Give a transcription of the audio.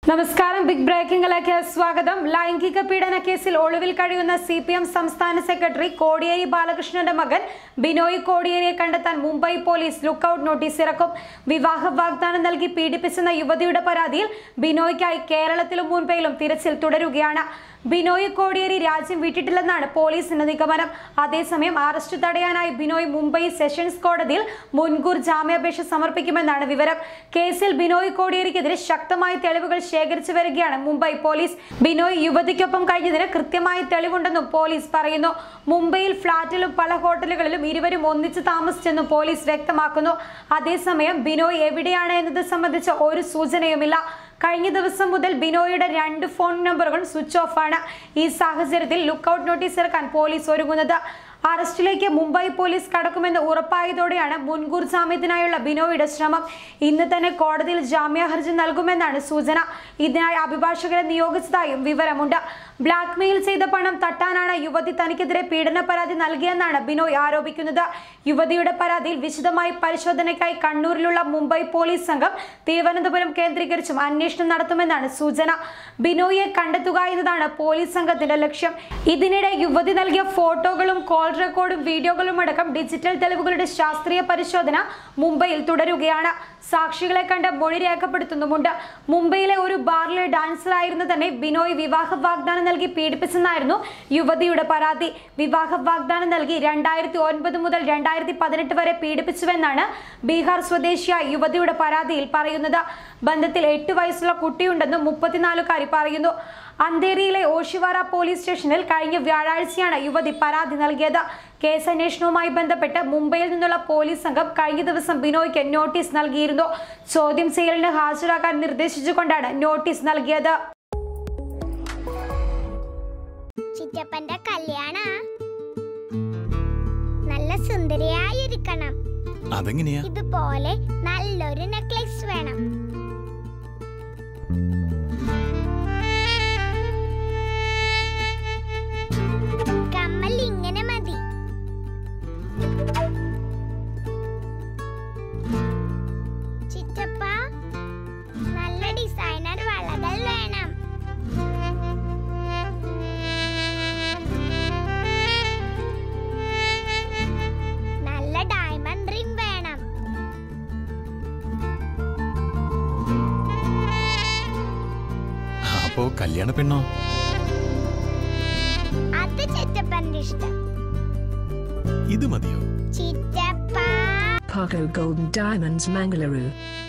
നമസ്കാരം ബിഗ് ബ്രേക്കിംഗിലേക്ക് സ്വാഗതം ലൈംഗിക പീഡന കേസിൽ ഒളിവിൽ കഴിയുന്ന സി പി എം സംസ്ഥാന സെക്രട്ടറി കോടിയേരി ബാലകൃഷ്ണന്റെ മകൻ ബിനോയ് കോടിയേരിയെ കണ്ടെത്താൻ മുംബൈ പോലീസ് ലുക്കൌട്ട് നോട്ടീസ് ഇറക്കും വിവാഹ വാഗ്ദാനം നൽകി പീഡിപ്പിച്ചെന്ന യുവതിയുടെ പരാതിയിൽ ബിനോയ്ക്കായി കേരളത്തിലും മുംബൈയിലും തിരച്ചിൽ തുടരുകയാണ് ബിനോയ് കോടിയേരി രാജ്യം വിട്ടിട്ടില്ലെന്നാണ് പോലീസിന്റെ നിഗമനം അതേസമയം അറസ്റ്റ് തടയാനായി ബിനോയ് മുംബൈ സെഷൻസ് കോടതിയിൽ മുൻകൂർ ജാമ്യാപേക്ഷ സമർപ്പിക്കുമെന്നാണ് വിവരം കേസിൽ ബിനോയ് കോടിയേരിക്കെതിരെ ശക്തമായ തെളിവുകൾ ശേഖരിച്ചു വരികയാണ് മുംബൈ പോലീസ് ബിനോയ് യുവതിക്കൊപ്പം കഴിഞ്ഞതിന് കൃത്യമായ തെളിവുണ്ടെന്നും പോലീസ് പറയുന്നു മുംബൈയിൽ ഫ്ളാറ്റിലും പല ഹോട്ടലുകളിലും ഇരുവരും ഒന്നിച്ച് താമസിച്ചെന്നും പോലീസ് വ്യക്തമാക്കുന്നു അതേസമയം ബിനോയ് എവിടെയാണ് എന്നത് സംബന്ധിച്ച ഒരു സൂചനയുമില്ല കഴിഞ്ഞ ദിവസം മുതൽ ബിനോയുടെ രണ്ട് ഫോൺ നമ്പറുകൾ സ്വിച്ച് ഓഫ് ആണ് ഈ സാഹചര്യത്തിൽ ലുക്കൌട്ട് നോട്ടീസ് ഇറക്കാൻ പോലീസ് ഒരുങ്ങുന്നത് അറസ്റ്റിലേക്ക് മുംബൈ പോലീസ് കടക്കുമെന്ന് ഉറപ്പായതോടെയാണ് മുൻകൂർ ജാമ്യത്തിനായുള്ള ബിനോയുടെ ശ്രമം ഇന്ന് തന്നെ കോടതിയിൽ ജാമ്യ ഹർജി നൽകുമെന്നാണ് സൂചന ഇതിനായി അഭിഭാഷകരെ നിയോഗിച്ചതായും വിവരമുണ്ട് ബ്ലാക്ക് മെയിൽ ചെയ്ത പണം തട്ടാനാണ് യുവതി തനിക്കെതിരെ പീഡന പരാതി നൽകിയെന്നാണ് ബിനോയ് ആരോപിക്കുന്നത് യുവതിയുടെ പരാതിയിൽ വിശദമായി പരിശോധനയ്ക്കായി കണ്ണൂരിലുള്ള മുംബൈ പോലീസ് സംഘം തിരുവനന്തപുരം കേന്ദ്രീകരിച്ചും അന്വേഷണം നടത്തുമെന്നാണ് സൂചന ബിനോയിയെ കണ്ടെത്തുക എന്നതാണ് പോലീസ് സംഘത്തിന്റെ ലക്ഷ്യം ഇതിനിടെ യുവതി നൽകിയ ഫോട്ടോകളും കോൾ റെക്കോർഡും വീഡിയോകളും അടക്കം ഡിജിറ്റൽ തെളിവുകളുടെ ശാസ്ത്രീയ പരിശോധന മുംബൈയിൽ തുടരുകയാണ് സാക്ഷികളെ കണ്ട് മൊഴി രേഖപ്പെടുത്തുന്നുമുണ്ട് മുംബൈയിലെ ഒരു ബാറിലെ ഡാൻസറായിരുന്ന തന്നെ ബിനോയ് വിവാഹ വാഗ്ദാനം നൽകി പീഡിപ്പിച്ചെന്നായിരുന്നു യുവതിയുടെ പരാതി വിവാഹ വാഗ്ദാനം നൽകി രണ്ടായിരത്തി ഒൻപത് മുതൽ രണ്ടായിരത്തി പതിനെട്ട് വരെ പീഡിപ്പിച്ചുവെന്നാണ് ബീഹാർ സ്വദേശിയായ യുവതിയുടെ പരാതിയിൽ പറയുന്നത് ബന്ധത്തിൽ എട്ട് വയസ്സുള്ള കുട്ടിയുണ്ടെന്നും മുപ്പത്തിനാലുകാരി പറയുന്നു അന്തേരിയിലെ ഓഷിവാറ പോലീസ് സ്റ്റേഷനിൽ കഴിഞ്ഞ വ്യാഴാഴ്ചയാണ് യുവതി പരാതി നൽകിയത് കേസ് അന്വേഷണവുമായി ബന്ധപ്പെട്ട് മുംബൈയിൽ നിന്നുള്ള പോലീസ് സംഘം കഴിഞ്ഞ ദിവസം ബിനോയ്ക്ക് നോട്ടീസ് നൽകിയിരുന്നു ചോദ്യം ചെയ്യലിന് ഹാജരാക്കാൻ നിർദ്ദേശിച്ചുകൊണ്ടാണ് നോട്ടീസ് നൽകിയത് ചിറ്റപ്പന്റെ കല്യാണ നല്ല സുന്ദരിയായിരിക്കണം അതെങ്ങനെയാ ഇതുപോലെ നല്ലൊരു നെക്ലേസ് വേണം കമ്മൽ ഇങ്ങനെ മതി ചിറ്റപ്പ നല്ല ഡിസൈനർ വളകൾ വേണം നല്ല ഡയമണ്ട് റിംഗ് വേണം അപ്പോ കല്യാണ പെണ്ണോ അത് ചിറ്റപ്പന്റെ ഇഷ്ടം ഇത് മതിയോ ചിറ്റപ്പ Paco Golden Diamonds Mangaluru.